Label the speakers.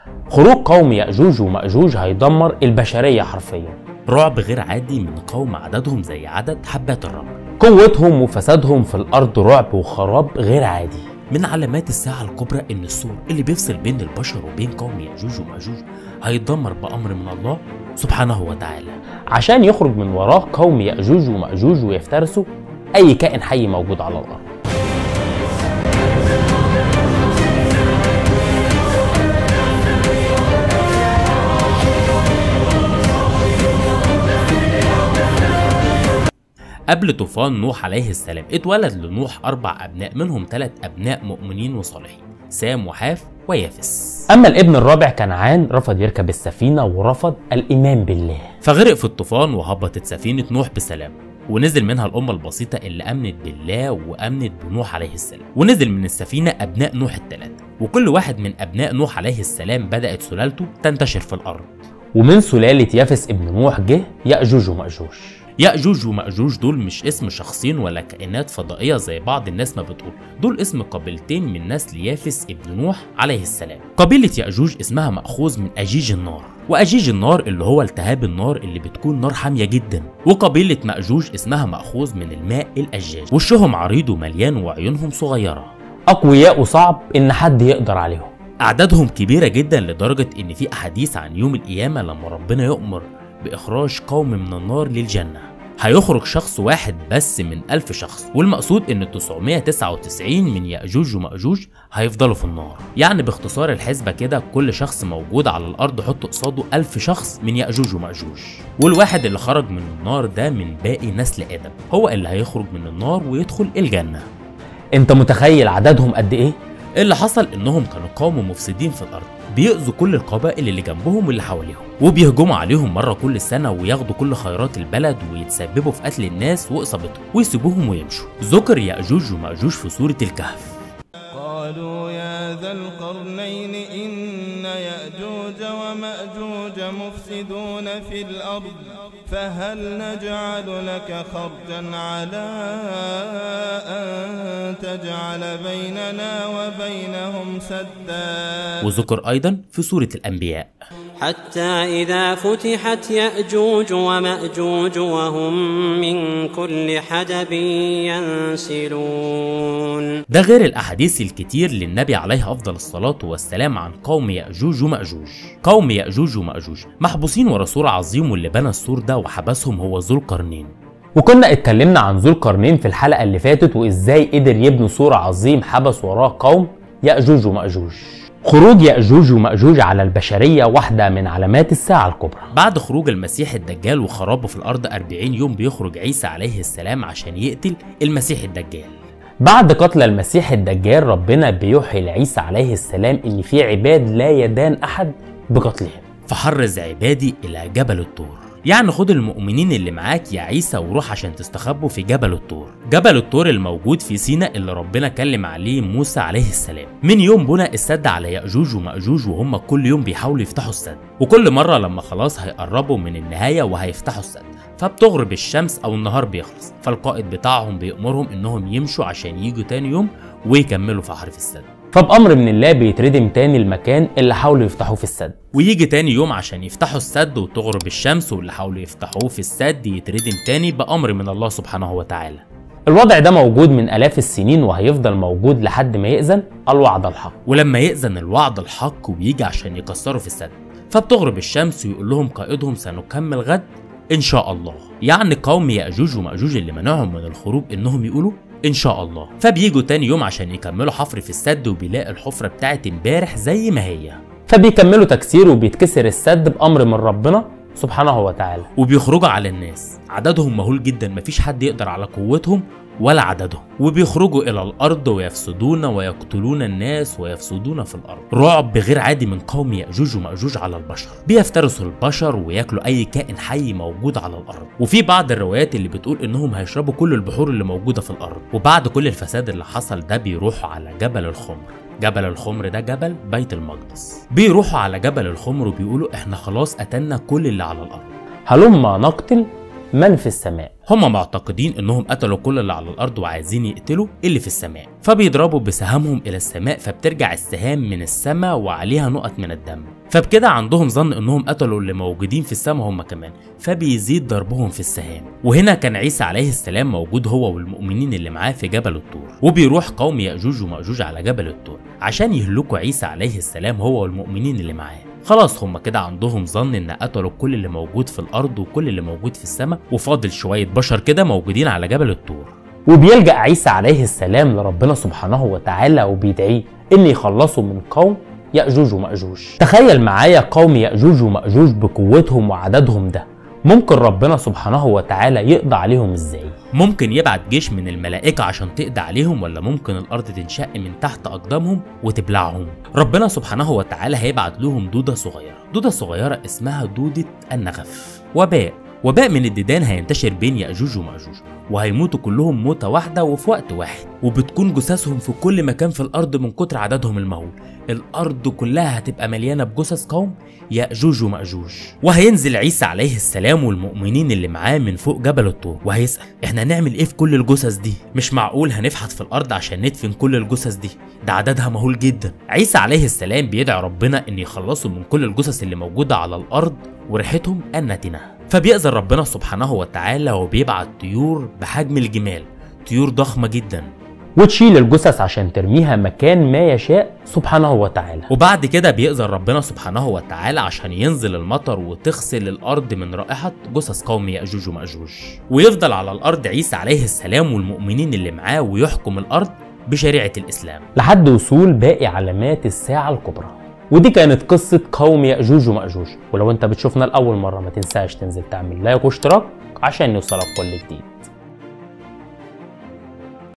Speaker 1: خروج قوم يأجوج ومأجوج هيدمر البشرية حرفيا
Speaker 2: رعب غير عادي من قوم عددهم زي عدد حبات الرمل
Speaker 1: قوتهم وفسادهم في الأرض رعب وخراب غير عادي
Speaker 2: من علامات الساعة الكبرى إن السور اللي بيفصل بين البشر وبين قوم يأجوج ومأجوج هيتدمر بأمر من الله سبحانه وتعالى
Speaker 1: عشان يخرج من وراه قوم يأجوج ومأجوج ويفترسوا أي كائن حي موجود على الأرض
Speaker 2: قبل طوفان نوح عليه السلام اتولد لنوح أربع أبناء منهم ثلاث أبناء مؤمنين وصالحين سام وحاف ويافس
Speaker 1: أما الابن الرابع كنعان رفض يركب السفينة ورفض الإيمان بالله
Speaker 2: فغرق في الطوفان وهبطت سفينة نوح بسلام ونزل منها الأمة البسيطة اللي آمنت بالله وآمنت بنوح عليه السلام ونزل من السفينة أبناء نوح الثلاثة وكل واحد من أبناء نوح عليه السلام بدأت سلالته تنتشر في الأرض
Speaker 1: ومن سلالة يافس ابن نوح جه يأجوج ومأجوج
Speaker 2: يأجوج ومأجوج دول مش اسم شخصين ولا كائنات فضائية زي بعض الناس ما بتقول دول اسم قبيلتين من نسل يافس ابن نوح عليه السلام قبيلة يأجوج اسمها مأخوذ من أجيج النار وأجيج النار اللي هو التهاب النار اللي بتكون نار حامية جدا وقبيلة مأجوج اسمها مأخوذ من الماء الأجاج وشهم عريض ومليان وعيونهم صغيرة
Speaker 1: أقوياء وصعب إن حد يقدر عليهم
Speaker 2: أعدادهم كبيرة جدا لدرجة إن في أحاديث عن يوم القيامة لما ربنا يؤمر بإخراج قوم من النار للجنة هيخرج شخص واحد بس من ألف شخص والمقصود إن 999 من يأجوج ومأجوج هيفضلوا في النار يعني باختصار الحسبة كده كل شخص موجود على الأرض حط قصاده ألف شخص من يأجوج ومأجوج والواحد اللي خرج من النار ده من باقي نسل آدم هو اللي هيخرج من النار ويدخل الجنة
Speaker 1: أنت متخيل عددهم قد إيه؟
Speaker 2: اللي حصل انهم كانوا قوم مفسدين في الارض بيأذوا كل القبائل اللي جنبهم واللي حواليهم وبيهجموا عليهم مرة كل سنة وياخدوا كل خيرات البلد ويتسببوا في قتل الناس وإصابتهم ويسيبوهم ويمشوا ذكر يأجوج ومأجوج في سورة الكهف
Speaker 3: قالوا يا ذا القرنين إن يأجوج ومأجوج مفسدون في الأرض فهل نجعل لك خرجا على أن تجعل بيننا وبينهم سدا
Speaker 2: وذكر أيضا في سورة الأنبياء
Speaker 4: حتى إذا فتحت يأجوج ومأجوج وهم من كل حدب ينسلون
Speaker 2: ده غير الأحاديث الكتير للنبي عليه أفضل الصلاة والسلام عن قوم يأجوج ومأجوج قوم يأجوج ومأجوج محبوسين ورا سور عظيم واللي بنى السور ده وحبسهم هو ذو القرنين
Speaker 1: وكنا اتكلمنا عن ذو القرنين في الحلقة اللي فاتت وإزاي قدر يبني سور عظيم حبس وراه قوم يأجوج ومأجوج خروج يأجوج ومأجوج على البشرية واحدة من علامات الساعة الكبرى
Speaker 2: بعد خروج المسيح الدجال وخرابه في الأرض 40 يوم بيخرج عيسى عليه السلام عشان يقتل المسيح الدجال
Speaker 1: بعد قتل المسيح الدجال ربنا بيوحي لعيسى عليه السلام ان في عباد لا يدان احد بقتلهم
Speaker 2: فحرز عبادي إلى جبل الطور يعني خد المؤمنين اللي معاك يا عيسى وروح عشان تستخبوا في جبل الطور جبل الطور الموجود في سيناء اللي ربنا كلم عليه موسى عليه السلام من يوم بنى السد على يأجوج ومأجوج وهم كل يوم بيحاولوا يفتحوا السد وكل مرة لما خلاص هيقربوا من النهاية وهيفتحوا السد فبتغرب الشمس او النهار بيخلص فالقائد بتاعهم بيأمرهم انهم يمشوا عشان يجوا تاني يوم ويكملوا في حرف السد
Speaker 1: فبأمر من الله بيتردم تاني المكان اللي حاولوا يفتحوه في السد
Speaker 2: ويجي تاني يوم عشان يفتحوا السد وتغرب الشمس واللي حاولوا يفتحوه في السد يتردم تاني بأمر من الله سبحانه وتعالى
Speaker 1: الوضع ده موجود من آلاف السنين وهيفضل موجود لحد ما يأذن الوعد الحق
Speaker 2: ولما يأذن الوعد الحق ويجي عشان يكسروا في السد فبتغرب الشمس ويقول لهم قائدهم سنكمل غد إن شاء الله يعني قوم يأجوج ومأجوج اللي منعهم من الخروج إنهم يقولوا إن شاء الله فبيجوا تاني يوم عشان يكملوا حفر في السد وبيلاقي الحفرة بتاعت امبارح زي ما هي
Speaker 1: فبيكملوا تكسير وبيتكسر السد بأمر من ربنا سبحانه وتعالى
Speaker 2: وبيخرجوا على الناس عددهم مهول جدا مفيش حد يقدر على قوتهم ولا عددهم وبيخرجوا إلى الأرض ويفسدون ويقتلون الناس ويفسدون في الأرض رعب غير عادي من قوم يأجوج ومأجوج على البشر بيفترسوا البشر وياكلوا أي كائن حي موجود على الأرض وفي بعض الروايات اللي بتقول إنهم هيشربوا كل البحور اللي موجودة في الأرض وبعد كل الفساد اللي حصل ده بيروحوا على جبل الخمر جبل الخمر ده جبل بيت المقدس بيروحوا على جبل الخمر وبيقولوا احنا خلاص قتلنا كل اللي على الارض
Speaker 1: هلما نقتل من في السماء
Speaker 2: هما معتقدين انهم قتلوا كل اللي على الارض وعايزين يقتلوا اللي في السماء فبيضربوا بسهامهم الى السماء فبترجع السهام من السماء وعليها نقط من الدم فبكده عندهم ظن انهم قتلوا اللي موجودين في السماء هم كمان فبيزيد ضربهم في السهام وهنا كان عيسى عليه السلام موجود هو والمؤمنين اللي معاه في جبل الطور وبيروح قوم ياجوج وماجوج على جبل الطور عشان يهلكوا عيسى عليه السلام هو والمؤمنين اللي معاه خلاص هم كده عندهم ظن ان قتلوا كل اللي موجود في الارض وكل اللي موجود في السماء وفاضل شويه بشر كده موجودين على جبل الطور
Speaker 1: وبيلجأ عيسى عليه السلام لربنا سبحانه وتعالى وبيدعيه إن يخلصوا من قوم يأجوج ومأجوج تخيل معايا قوم يأجوج ومأجوج بقوتهم وعددهم ده ممكن ربنا سبحانه وتعالى يقضى عليهم ازاي
Speaker 2: ممكن يبعت جيش من الملائكة عشان تقضي عليهم ولا ممكن الأرض تنشق من تحت أقدامهم وتبلعهم ربنا سبحانه وتعالى هيبعت لهم دودة صغيرة دودة صغيرة اسمها دودة النغف وباء وباء من الديدان هينتشر بين يأجوج ومأجوج وهيموتوا كلهم موتة واحدة وفي وقت واحد وبتكون جثثهم في كل مكان في الأرض من كتر عددهم المهول الأرض كلها هتبقى مليانة بجثث قوم يأجوج ومأجوج وهينزل عيسى عليه السلام والمؤمنين اللي معاه من فوق جبل الطور وهيسأل احنا هنعمل ايه في كل الجثث دي مش معقول هنفحت في الأرض عشان ندفن كل الجثث دي ده عددها مهول جدا عيسى عليه السلام بيدعي ربنا ان يخلصوا من كل الجثث اللي موجودة على الأرض وريحتهم النتنة فبيأذن ربنا سبحانه وتعالى وبيبعت طيور بحجم الجمال طيور ضخمة جدا
Speaker 1: وتشيل الجثث عشان ترميها مكان ما يشاء سبحانه وتعالى
Speaker 2: وبعد كده بيأذن ربنا سبحانه وتعالى عشان ينزل المطر وتغسل الأرض من رائحة جثث قوم يأجوج ومأجوج ويفضل على الأرض عيسى عليه السلام والمؤمنين اللي معاه ويحكم الأرض بشريعة الإسلام
Speaker 1: لحد وصول باقي علامات الساعة الكبرى ودي كانت قصة قوم يأجوج ومأجوج ولو انت بتشوفنا لأول مرة ما تنساش تنزل تعمل لايك واشتراك عشان يوصلك كل جديد